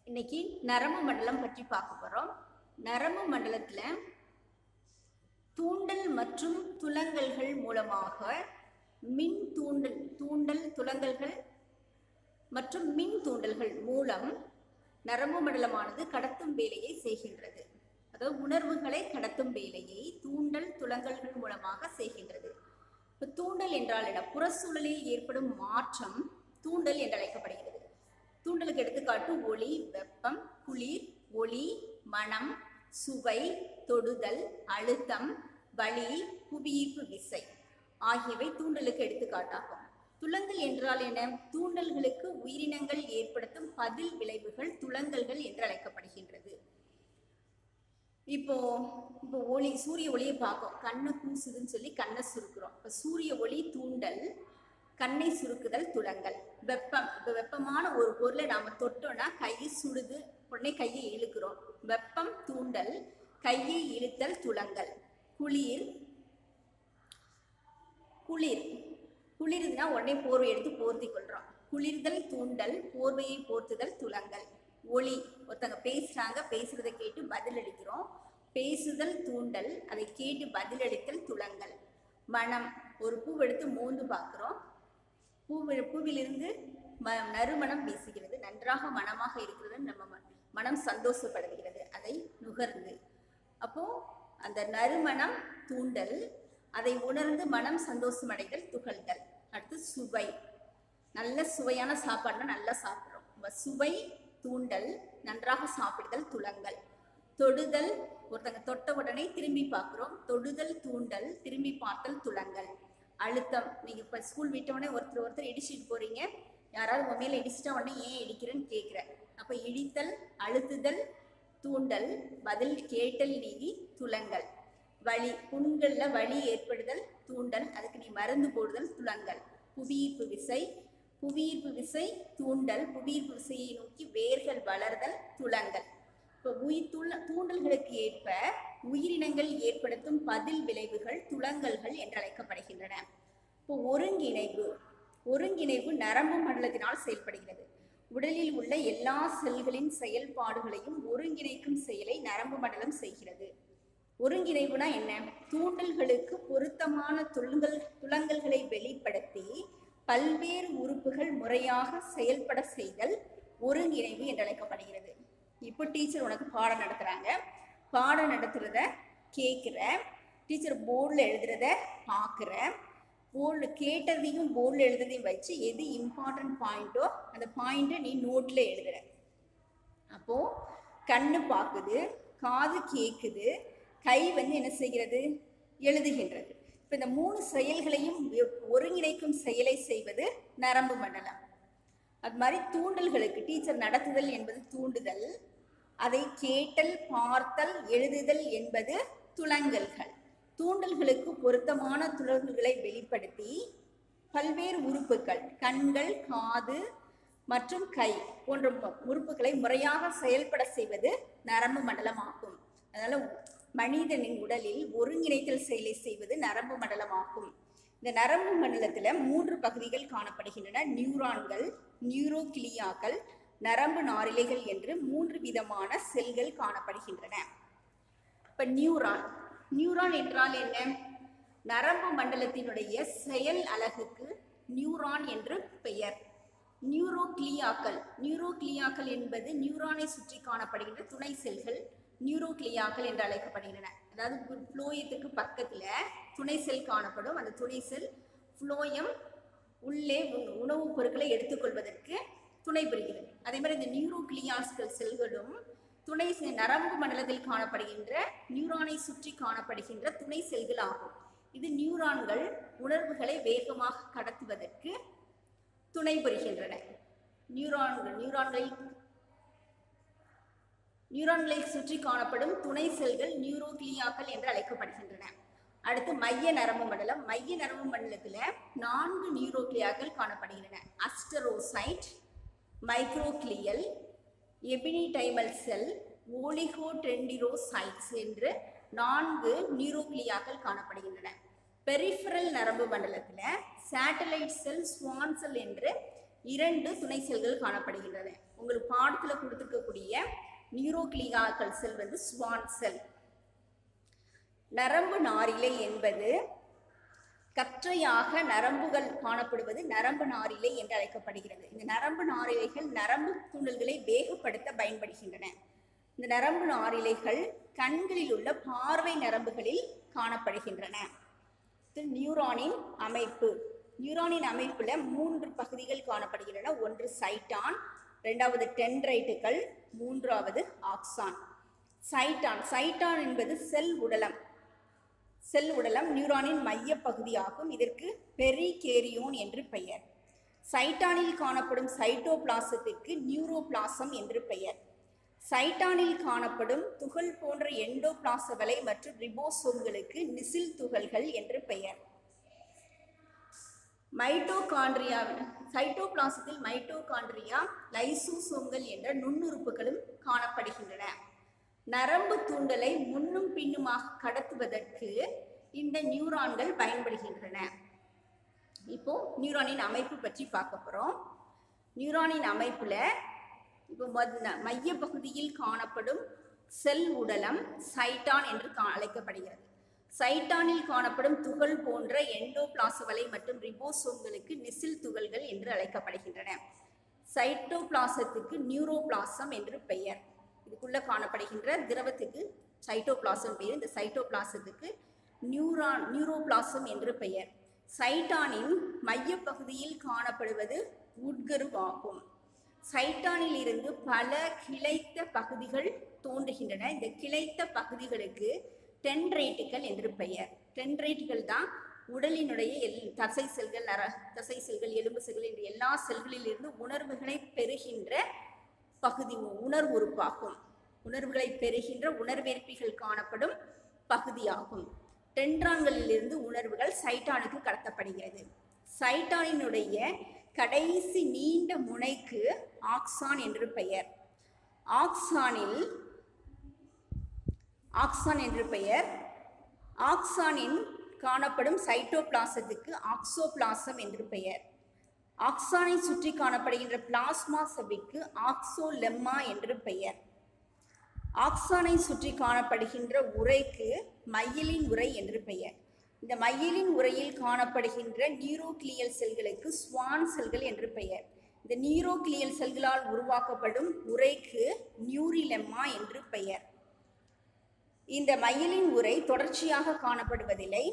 இன்னைக்கு நரம்பு மண்டலம் பற்றி பார்க்க போறோம் நரம்பு மண்டலத்துல தூண்டல் மற்றும் துலங்கல்கள் மூலமாக மின் தூண்டல் தூண்டல் துலங்கல்கள் மற்றும் மின் தூண்டல்கள் மூலம் நரம்பு மண்டலமானது கடத்தும் வேலையை செய்கின்றது அதாவது உணர்வுகளை கடத்தும் வேலையை தூண்டல் துலங்கல்கள் மூலமாக செய்கின்றது இப்போ தூண்டல் என்றால் என்ன புறச்சூழலில் ஏற்படும் மாற்றம் தூண்டல் என்று அழைக்கப்படுகிறது தூண்டலுக்கு எடுத்துக்காட்டு ஒளி வெப்பம் குளிர் ஒளி மனம் சுவை தொடுதல் அழுத்தம் வலி புவியீர்ப்பு விசை ஆகியவை தூண்டலுக்கு எடுத்துக்காட்டாகும் துலங்கல் என்றால் என்ன தூண்டல்களுக்கு உயிரினங்கள் ஏற்படுத்தும் பதில் விளைவுகள் துலங்கல்கள் என்று அழைக்கப்படுகின்றது இப்போ இப்போ ஒளி சூரிய ஒளியை பார்க்கும் கண்ணை கூசுதுன்னு சொல்லி கண்ணை சுருக்குறோம் இப்போ சூரிய ஒளி தூண்டல் கண்ணை சுருக்குதல் துலங்கல் வெப்பம் இப்போ வெப்பமான ஒரு பொருளை நாம தொட்டோம்னா கையை சுடுது உடனே கையை இழுக்கிறோம் வெப்பம் தூண்டல் கையை இழுத்தல் துலங்கல் குளிர் குளிர் குளிர்னா உடனே போர்வை எடுத்து போர்த்தி கொள்றோம் குளிர்தல் தூண்டல் போர்வையை போர்த்துதல் துலங்கல் ஒளி ஒருத்தங்க பேசுறாங்க பேசுறதை கேட்டு பதிலளிக்கிறோம் பேசுதல் தூண்டல் அதை கேட்டு பதிலளித்தல் துலங்கல் மனம் ஒரு பூ எடுத்து மோந்து பார்க்குறோம் பூ பூவிலிருந்து ம நறுமணம் வீசுகிறது நன்றாக மனமாக இருக்கிறது நம்ம ம- மனம் சந்தோஷப்படுகிறது அதை நுகர்ந்து அப்போ அந்த நறுமணம் தூண்டல் அதை உணர்ந்து மனம் சந்தோஷமடைதல் துகள்தல் அடுத்து சுவை நல்ல சுவையான சாப்பாடுனா நல்லா சாப்பிட்றோம் நம்ம சுவை தூண்டல் நன்றாக சாப்பிடுதல் துலங்கல் தொடுதல் ஒருத்தங்க தொட்ட உடனே திரும்பி பார்க்குறோம் தொடுதல் தூண்டல் திரும்பி பார்த்தல் துலங்கல் அழுத்தம் நீங்க இப்ப ஸ்கூல் விட்ட உடனே ஒருத்தர் ஒருத்தர் இடிச்சிட்டு போறீங்க யாராவது உங்க மேல இடிச்சிட்டா உடனே ஏன் இடிக்கிறேன்னு கேட்குற அப்ப இடித்தல் அழுத்துதல் தூண்டல் பதில் கேட்டல் நீதி துலங்கல் வலி புண்கள்ல வலி ஏற்படுதல் தூண்டல் அதுக்கு நீ மருந்து போடுதல் துலங்கல் புவியீர்ப்பு விசை புவியீர்ப்பு விசை தூண்டல் புவியீர்ப்பு விசையை நோக்கி வேர்கள் வளர்தல் துலங்கல் இப்போ உயிர் துள்ள தூண்டல்களுக்கு ஏற்ப உயிரினங்கள் ஏற்படுத்தும் பதில் விளைவுகள் துலங்கல்கள் என்று அழைக்கப்படுகின்றன இப்போ ஒருங்கிணைவு ஒருங்கிணைவு நரம்பு மண்டலத்தினால் செயல்படுகிறது உடலில் உள்ள எல்லா செல்களின் செயல்பாடுகளையும் ஒருங்கிணைக்கும் செயலை நரம்பு மண்டலம் செய்கிறது ஒருங்கிணைவுனா என்ன தூண்டல்களுக்கு பொருத்தமான துலங்கல் துலங்கல்களை வெளிப்படுத்தி பல்வேறு உறுப்புகள் முறையாக செயல்பட செய்தல் ஒருங்கிணைவு என்று அழைக்கப்படுகிறது இப்போ டீச்சர் உனக்கு பாடம் நடத்துறாங்க பாடம் நடத்துறத கேட்குற டீச்சர் போர்டில் எழுதுறத பார்க்குற போர்டில் கேட்டதையும் போர்டில் எழுதுறதையும் வச்சு எது இம்பார்ட்டன்ட் பாயிண்ட்டோ அந்த பாயிண்ட்டை நீ நோட்டில் எழுதுற அப்போ கண்ணு பார்க்குது காது கேட்குது கை வந்து என்ன செய்கிறது எழுதுகின்றது இப்போ இந்த மூணு செயல்களையும் வெ- ஒருங்கிணைக்கும் செயலை செய்வது நரம்பு மண்டலம் அது மாதிரி தூண்டல்களுக்கு டீச்சர் நடத்துதல் என்பது தூண்டுதல் அதை கேட்டல் பார்த்தல் எழுதுதல் என்பது துலங்கல்கள் தூண்டல்களுக்கு பொருத்தமான துலங்கல்களை வெளிப்படுத்தி பல்வேறு உறுப்புகள் கண்கள் காது மற்றும் கை போன்ற மு- உறுப்புகளை முறையாக செயல்பட செய்வது நரம்பு மண்டலம் ஆகும் அதனால மனிதனின் உடலில் ஒருங்கிணைத்தல் செயலை செய்வது நரம்பு மண்டலம் ஆகும் இந்த நரம்பு மண்டலத்துல மூன்று பகுதிகள் காணப்படுகின்றன நியூரான்கள் நியூரோகிளியாக்கள் நரம்பு நாரிழைகள் என்று மூன்று விதமான செல்கள் காணப்படுகின்றன இப்ப நியூரான் நியூரான் என்றால் என்ன நரம்பு மண்டலத்தினுடைய செயல் அலகுக்கு நியூரான் என்று பெயர் நியூரோக்ளியாக்கள் நியூரோக்ளியாக்கள் என்பது நியூரானை சுற்றி காணப்படுகின்ற துணை செல்கள் நியூரோக்ளியாக்கள் என்று அழைக்கப்படுகின்றன அதாவது புளோயத்துக்கு பக்கத்துல துணை செல் காணப்படும் அந்த துணை செல் புளோயம் உள்ளே உண- உணவுப் பொருட்களை எடுத்துக்கொள்வதற்கு துணை புரிகிறது அதே மாதிரி இந்த நியூரோக்ளியாஸ்கள் செல்களும் துணை செ- நரம்பு மண்டலத்தில் காணப்படுகின்ற நியூரானை சுற்றி காணப்படுகின்ற துணை செல்கள் ஆகும் இது நியூரான்கள் உணர்வுகளை வேகமாக கடத்துவதற்கு துணை புரிகின்றன நியூரான்கள் நியூரான்களை நியூரான்களை சுற்றி காணப்படும் துணை செல்கள் நியூரோக்ளியாக்கள் என்று அழைக்கப்படுகின்றன அடுத்து மைய நரம்பு மண்டலம் மைய நரம்பு மண்டலத்துல நான்கு நியூரோக்ளியாக்கள் காணப்படுகின்றன அஸ்டரோசைட் மைக்ரோக்ளியல் எபினிடைமல் செல் ஓலிகோட்ரெண்டிரோசைட்ஸ் என்று நான்கு நியூரோக்ளியாக்கள் காணப்படுகின்றன பெரிஃபரல் நரம்பு மண்டலத்துல சேட்டலைட் செல் ஸ்வான் செல் என்று இரண்டு துணை செல்கள் காணப்படுகின்றன உங்களுக்கு பாடத்துல கொடுத்துருக்கக்கூடிய நியூரோக்ளியாக்கள் செல் வந்து ஸ்வான் செல் நரம்பு நாரிலை என்பது கற்றையாக நரம்புகள் காணப்படுவது நரம்பு நாரிலை என்று அழைக்கப்படுகிறது இந்த நரம்பு நாரிலைகள் நரம்பு தூண்டல்களை வேகப்படுத்த பயன்படுகின்றன இந்த நரம்பு நாரிலைகள் கண்களில் உள்ள பார்வை நரம்புகளில் காணப்படுகின்றன இது நியூரானின் அமைப்பு நியூரானின் அமைப்புல மூன்று பகுதிகள் காணப்படுகின்றன ஒன்று சைட்டான் இரண்டாவது டென்ட்ரைட்டுகள் மூன்றாவது ஆக்சான் சைட்டான் சைட்டான் என்பது செல் உடலம் செல் உடலம் நியூரானின் மைய பகுதியாகும் இதற்கு பெரிகேரியோன் என்று பெயர் சைட்டானில் காணப்படும் சைட்டோபிளாசத்திற்கு நியூரோபிளாசம் என்று பெயர் சைட்டானில் காணப்படும் துகள் போன்ற எண்டோபிளாச வலை மற்றும் ரிபோசோம்களுக்கு நிசில் துகள்கள் என்று பெயர் மைட்டோகாண்ட்ரியா சைட்டோபிளாசத்தில் மைட்டோகாண்ட்ரியா லைசோசோம்கள் என்ற நுண்ணுறுப்புகளும் காணப்படுகின்றன நரம்பு தூண்டலை முன்னும் பின்னுமாக கடத்துவதற்கு இந்த நியூரான்கள் பயன்படுகின்றன இப்போ நியூரானின் அமைப்பு பற்றி பார்க்க போறோம் நியூரானின் அமைப்புல இப்போ மொத- மைய பகுதியில் காணப்படும் செல் உடலம் சைட்டான் என்று கா- அழைக்கப்படுகிறது சைட்டானில் காணப்படும் துகள் போன்ற எண்டோபிளாசவலை மற்றும் ரிபோசோம்களுக்கு நிசில் துகள்கள் என்று அழைக்கப்படுகின்றன சைட்டோபிளாசத்துக்கு நியூரோபிளாசம் என்று பெயர் இதுக்குள்ள காணப்படுகின்ற திரவத்துக்கு சைட்டோபிளாசம் பெயர் இந்த சைட்டோபிளாசத்துக்கு நியூரான் நியூரோபிளாசம் என்று பெயர் சைட்டானின் மையப்பகுதியில் காணப்படுவது உட்கருவாகும் சைட்டானில் இருந்து பல கிளைத்த பகுதிகள் தோன்றுகின்றன இந்த கிளைத்த பகுதிகளுக்கு டென்ட்ரைட்டுகள் என்று பெயர் டென்ட்ரைட்டுகள் தான் உடலினுடைய எல் தசை செல்கள் நர தசை செல்கள் எலும்பு செல்கள் என்ற எல்லா செல்களிலிருந்து உணர்வுகளை பெறுகின்ற பகுதி உணர்வு உறுப்பாகும் உணர்வுகளை பெறுகின்ற உணர்வேற்பிகள் காணப்படும் பகுதியாகும் டென்ட்ரான்களிலிருந்து உணர்வுகள் சைட்டானுக்கு கடத்தப்படுகிறது சைட்டானினுடைய கடைசி நீண்ட முனைக்கு ஆக்சான் என்று பெயர் ஆக்சானில் ஆக்சான் என்று பெயர் ஆக்சானின் காணப்படும் சைட்டோபிளாசத்துக்கு ஆக்சோபிளாசம் என்று பெயர் ஆக்சானை சுற்றி காணப்படுகின்ற பிளாஸ்மா சபிக்கு ஆக்சோலெம்மா என்று பெயர் ஆக்சானை சுற்றி காணப்படுகின்ற உரைக்கு மையலின் உரை என்று பெயர் இந்த மையலின் உரையில் காணப்படுகின்ற நியூரோக்ளியல் செல்களுக்கு ஸ்வான் செல்கள் என்று பெயர் இந்த நியூரோக்ளியல் செல்களால் உருவாக்கப்படும் உரைக்கு நியூரிலெம்மா என்று பெயர் இந்த மையலின் உரை தொடர்ச்சியாக காணப்படுவதில்லை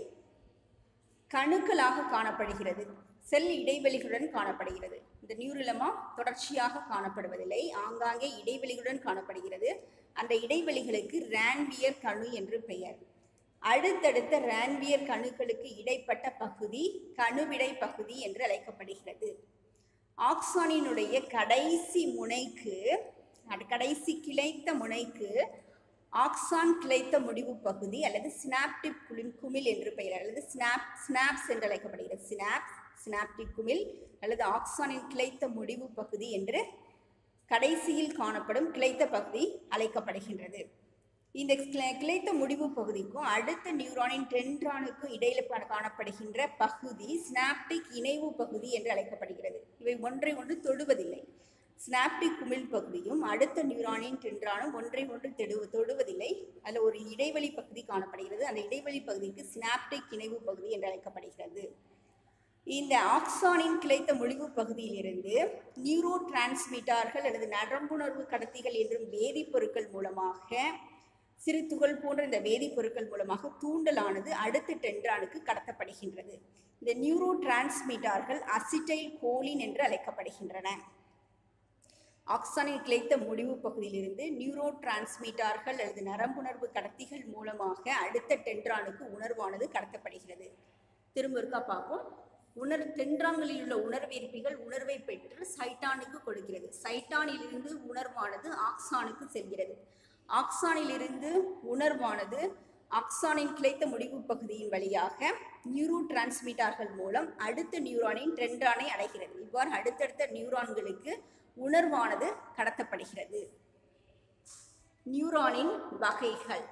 கணுக்களாக காணப்படுகிறது செல் இடைவெளிகளுடன் காணப்படுகிறது இந்த நியூரிலமா தொடர்ச்சியாக காணப்படுவதில்லை ஆங்காங்கே இடைவெளிகளுடன் காணப்படுகிறது அந்த இடைவெளிகளுக்கு ரான்வியர் கணு என்று பெயர் அடுத்தடுத்த ரான்வியர் கணுக்களுக்கு இடைப்பட்ட பகுதி கணுவிடை பகுதி என்று அழைக்கப்படுகிறது ஆக்சானினுடைய கடைசி முனைக்கு அது கடைசி கிளைத்த முனைக்கு ஆக்சான் கிளைத்த முடிவு பகுதி அல்லது சினாப்டிக் குளிம் குமிழ் என்று பெயர் அல்லது ஸ்னாப் ஸ்னாப்ஸ் என்று அழைக்கப்படுகிறது சினாப்ஸ் சினாப்டிக் குமிழ் அல்லது ஆக்சானின் கிளைத்த முடிவு பகுதி என்று கடைசியில் காணப்படும் கிளைத்த பகுதி அழைக்கப்படுகின்றது இந்த கிளை- கிளைத்த முடிவு பகுதிக்கும் அடுத்த நியூரானின் டென்ட்ரானுக்கும் இடையில கா- காணப்படுகின்ற பகுதி சினாப்டிக் இணைவு பகுதி என்று அழைக்கப்படுகிறது இவை ஒன்றை ஒன்று தொடுவதில்லை சினாப்டிக் குமிழ் பகுதியும் அடுத்த நியூரானின் டென்ட்ரானும் ஒன்றை ஒன்று தெடு தொடுவதில்லை அதில் ஒரு இடைவெளி பகுதி காணப்படுகிறது அந்த இடைவெளி பகுதிக்கு சினாப்டிக் இணைவு பகுதி என்று அழைக்கப்படுகிறது இந்த ஆக்சானின் கிளைத்த முழிவு பகுதியிலிருந்து நியூரோ டிரான்ஸ்மிட்டார்கள் அல்லது நரம்புணர்வு கடத்திகள் என்றும் வேதிப்பொருட்கள் மூலமாக சிறு துகள் போன்ற இந்த வேதிப்பொருட்கள் மூலமாக தூண்டலானது அடுத்த டென்ட்ரானுக்கு கடத்தப்படுகின்றது இந்த நியூரோ டிரான்ஸ்மிட்டார்கள் அசிட்டைல் கோலின் என்று அழைக்கப்படுகின்றன ஆக்சானின் கிளைத்த முடிவு பகுதியிலிருந்து நியூரோ டிரான்ஸ்மிட்டார்கள் அல்லது நரம்புணர்வு கடத்திகள் மூலமாக அடுத்த டென்ட்ரானுக்கு உணர்வானது கடத்தப்படுகிறது திரும்ப இருக்கா பார்ப்போம் உணர் டென்ட்ரான்களில் உள்ள உணர்வேற்பிகள் உணர்வை பெற்று சைட்டானுக்கு கொடுக்கிறது சைட்டானிலிருந்து உணர்வானது ஆக்சானுக்கு செல்கிறது ஆக்சானிலிருந்து உணர்வானது ஆக்சானின் கிளைத்த முடிவு பகுதியின் வழியாக நியூரோ டிரான்ஸ்மிட்டார்கள் மூலம் அடுத்த நியூரானின் டென்ட்ரானை அடைகிறது இவ்வாறு அடுத்தடுத்த நியூரான்களுக்கு உணர்வானது கடத்தப்படுகிறது நியூரானின் வகைகள்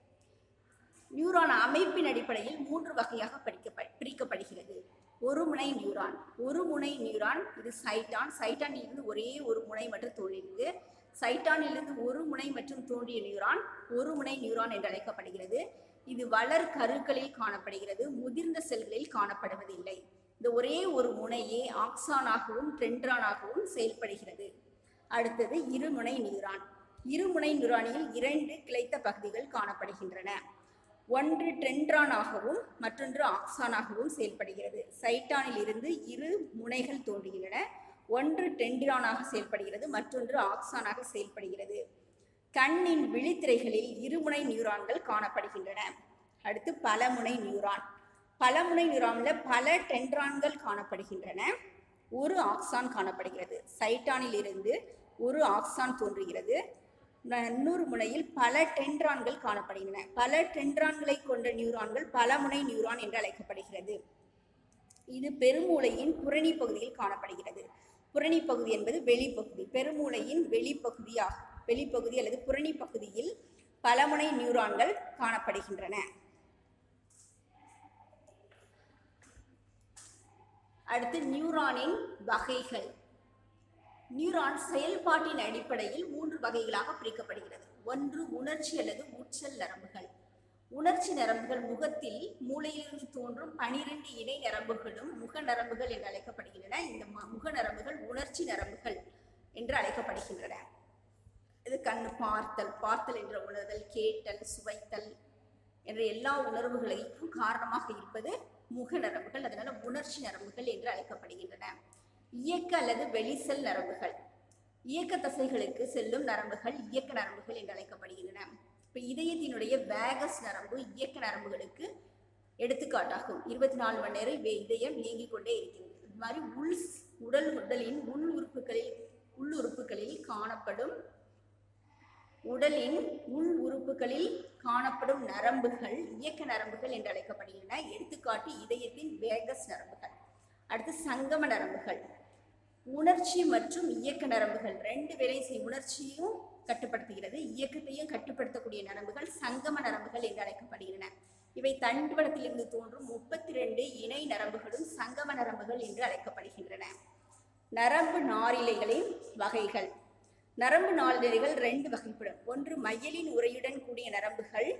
நியூரான் அமைப்பின் அடிப்படையில் மூன்று வகையாக படிக்கப்ப பிரிக்கப்படுகிறது ஒரு முனை நியூரான் ஒரு முனை நியூரான் இது சைட்டான் சைட்டானில் இருந்து ஒரே ஒரு முனை மட்டும் தோன்றிருக்கு சைட்டானிலிருந்து ஒரு முனை மற்றும் தோன்றிய நியூரான் ஒரு முனை நியூரான் என்று அழைக்கப்படுகிறது இது வளர் கருக்களில் காணப்படுகிறது முதிர்ந்த செல்களில் காணப்படுவதில்லை இந்த ஒரே ஒரு முனையே ஆக்சானாகவும் டென்ட்ரானாகவும் செயல்படுகிறது அடுத்தது இருமுனை நியூரான் இருமுனை நியூரானில் இரண்டு கிளைத்த பகுதிகள் காணப்படுகின்றன ஒன்று டென்ட்ரானாகவும் மற்றொன்று ஆக்சானாகவும் செயல்படுகிறது சைட்டானில் இருந்து இரு முனைகள் தோன்றுகின்றன ஒன்று டென்டிரானாக செயல்படுகிறது மற்றொன்று ஆக்சானாக செயல்படுகிறது கண்ணின் விழித்திரைகளில் இருமுனை நியூரான்கள் காணப்படுகின்றன அடுத்து பலமுனை நியூரான் பலமுனை நியூரானில் பல டென்ட்ரான்கள் காணப்படுகின்றன ஒரு ஆக்சான் காணப்படுகிறது சைட்டானில் இருந்து ஒரு ஆக்சான் தோன்றுகிறது இன்னொரு முனையில் பல டென்ட்ரான்கள் காணப்படுகின்றன பல டென்ட்ரான்களை கொண்ட நியூரான்கள் பலமுனை நியூரான் என்று அழைக்கப்படுகிறது இது பெருமூளையின் புரணி பகுதியில் காணப்படுகிறது புரணி பகுதி என்பது வெளிப்பகுதி பெருமூளையின் வெளிப்பகுதியாகும் வெளிப்பகுதி அல்லது புரணி பகுதியில் பலமுனை நியூரான்கள் காணப்படுகின்றன அடுத்து நியூரானின் வகைகள் நியூரான் செயல்பாட்டின் அடிப்படையில் மூன்று வகைகளாக பிரிக்கப்படுகிறது ஒன்று உணர்ச்சி அல்லது உச்சல் நரம்புகள் உணர்ச்சி நரம்புகள் முகத்தில் மூளையிலிருந்து தோன்றும் பனிரெண்டு இணை நரம்புகளும் முக நரம்புகள் என்று அழைக்கப்படுகின்றன இந்த ம- முக நரம்புகள் உணர்ச்சி நரம்புகள் என்று அழைக்கப்படுகின்றன இது கண் பார்த்தல் பார்த்தல் என்ற உணர்தல் கேட்டல் சுவைத்தல் என்ற எல்லா உணர்வுகளுக்கும் காரணமாக இருப்பது முக நரம்புகள் அதனால உணர்ச்சி நரம்புகள் என்று அழைக்கப்படுகின்றன இயக்க அல்லது வெளிசெல் நரம்புகள் இயக்க தசைகளுக்கு செல்லும் நரம்புகள் இயக்க நரம்புகள் என்று அழைக்கப்படுகின்றன இப்போ இதயத்தினுடைய வேகஸ் நரம்பு இயக்க நரம்புகளுக்கு எடுத்துக்காட்டாகும் இருபத்தி நாலு மணி நேரம் இவை இதயம் இயங்கிக் கொண்டே இருக்கிறது இது மாதிரி உள் உடல் உடலின் உள் உறுப்புகளில் உள் உறுப்புகளில் காணப்படும் உடலின் உள் உறுப்புகளில் காணப்படும் நரம்புகள் இயக்க நரம்புகள் என்று அழைக்கப்படுகின்றன எடுத்துக்காட்டு இதயத்தின் வேகஸ் நரம்புகள் அடுத்து சங்கம நரம்புகள் உணர்ச்சி மற்றும் இயக்க நரம்புகள் ரெண்டு வேலையும் செய்யும் உணர்ச்சியும் கட்டுப்படுத்துகிறது இயக்கத்தையும் கட்டுப்படுத்தக்கூடிய நரம்புகள் சங்கம நரம்புகள் என்று அழைக்கப்படுகின்றன இவை தண்டுவடத்திலிருந்து தோன்றும் முப்பத்தி ரெண்டு இணை நரம்புகளும் சங்கம நரம்புகள் என்று அழைக்கப்படுகின்றன நரம்பு நாரிழைகளின் வகைகள் நரம்பு நாளிழைகள் ரெண்டு வகைப்படும் ஒன்று மையலின் உரையுடன் கூடிய நரம்புகள்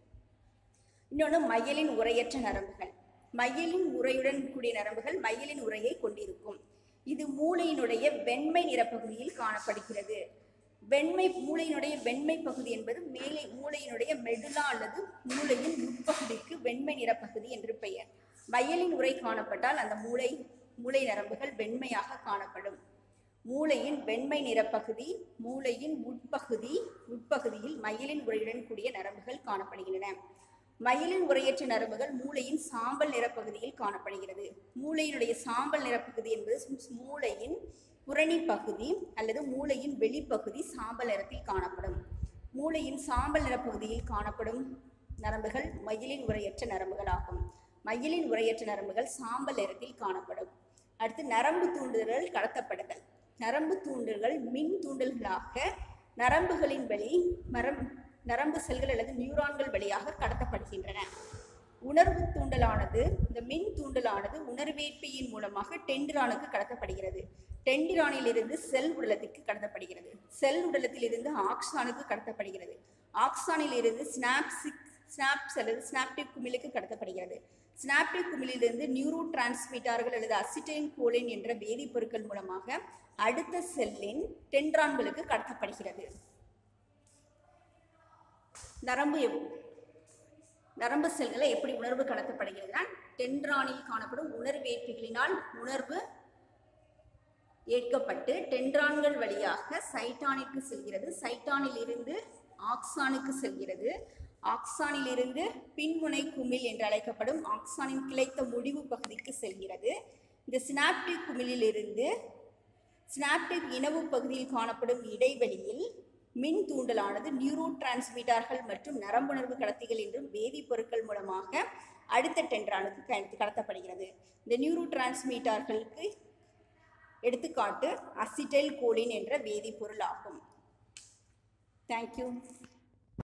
இன்னொன்று மையலின் உரையற்ற நரம்புகள் மையலின் உரையுடன் கூடிய நரம்புகள் மையலின் உரையை கொண்டிருக்கும் இது மூளையினுடைய வெண்மை நிறப்பகுதியில் காணப்படுகிறது வெண்மை மூளையினுடைய வெண்மை பகுதி என்பது மேலே மூளையினுடைய மெடுலா அல்லது மூளையின் உட்பகுதிக்கு வெண்மை நிறப்பகுதி என்று பெயர் மையலின் உரை காணப்பட்டால் அந்த மூளை மூளை நரம்புகள் வெண்மையாக காணப்படும் மூளையின் வெண்மை நிறப்பகுதி மூளையின் உட்பகுதி உட்பகுதியில் மயிலின் உரையுடன் கூடிய நரம்புகள் காணப்படுகின்றன மயிலின் உரையற்ற நரம்புகள் மூளையின் சாம்பல் நிறப்பகுதியில் காணப்படுகிறது மூளையினுடைய சாம்பல் நிறப்பகுதி என்பது ஸ் மூளையின் புரணி பகுதி அல்லது மூளையின் வெளிப்பகுதி சாம்பல் நிறத்தில் காணப்படும் மூளையின் சாம்பல் நிறப்பகுதியில் காணப்படும் நரம்புகள் மயிலின் உரையற்ற நரம்புகள் ஆகும் மயிலின் உரையற்ற நரம்புகள் சாம்பல் நிறத்தில் காணப்படும் அடுத்து நரம்பு தூண்டுதல்கள் கடத்தப்படுதல் நரம்பு தூண்டல்கள் மின் தூண்டல்களாக நரம்புகளின் வழி மரம் நரம்பு செல்கள் அல்லது நியூரான்கள் வழியாக கடத்தப்படுகின்றன உணர்வு தூண்டலானது இந்த மின் தூண்டலானது உணர்வேற்பியின் மூலமாக டெண்டிரானுக்கு கடத்தப்படுகிறது டெண்டிரானிலிருந்து செல் உடலத்திற்கு கடத்தப்படுகிறது செல் உடலத்திலிருந்து ஆக்சானுக்கு கடத்தப்படுகிறது ஆக்சானில் இருந்து ஸ்னாப்சிக் ஸ்னாப்ஸ் அல்லது ஸ்னாப்டிக் குமிழுக்கு கடத்தப்படுகிறது ஸ்னாப்டிக் குமிழிலிருந்து நியூரோ டிரான்ஸ்மிட்டார்கள் அல்லது அசிட்டைன் கோலின் என்ற வேதிப்பொருட்கள் மூலமாக அடுத்த செல்லின் டென்ட்ரான்களுக்கு கடத்தப்படுகிறது நரம்பு எப்- நரம்பு செல்களை எப்படி உணர்வு கடத்தப்படுகிறதுனா டென்ட்ரானில் காணப்படும் உணர்வேற்பிகளினால் உணர்வு ஏற்கப்பட்டு டென்ட்ரான்கள் வழியாக சைட்டானிற்கு செல்கிறது சைட்டானில் இருந்து ஆக்சானுக்கு செல்கிறது ஆக்சானில் இருந்து பின்முனை குமிழ் என்று அழைக்கப்படும் ஆக்சானின் கிளைத்த முடிவு பகுதிக்கு செல்கிறது இந்த சினாப்டிக் குமிழிலிருந்து சினாப்டிக் இனவு பகுதியில் காணப்படும் இடைவெளியில் மின் தூண்டலானது நியூரோ டிரான்ஸ்மிட்டர்கள் மற்றும் நரம்புணர்வு கடத்திகள் என்றும் வேதிப்பொருட்கள் மூலமாக அடுத்த டென்ட்ரானுக்கு கடத்தி- கடத்தப்படுகிறது இந்த நியூரோ டிரான்ஸ்மிட்டர்களுக்கு எடுத்துக்காட்டு அசிட்டைல் கோலின் என்ற வேதிப்பொருள் ஆகும் தேங்க்யூ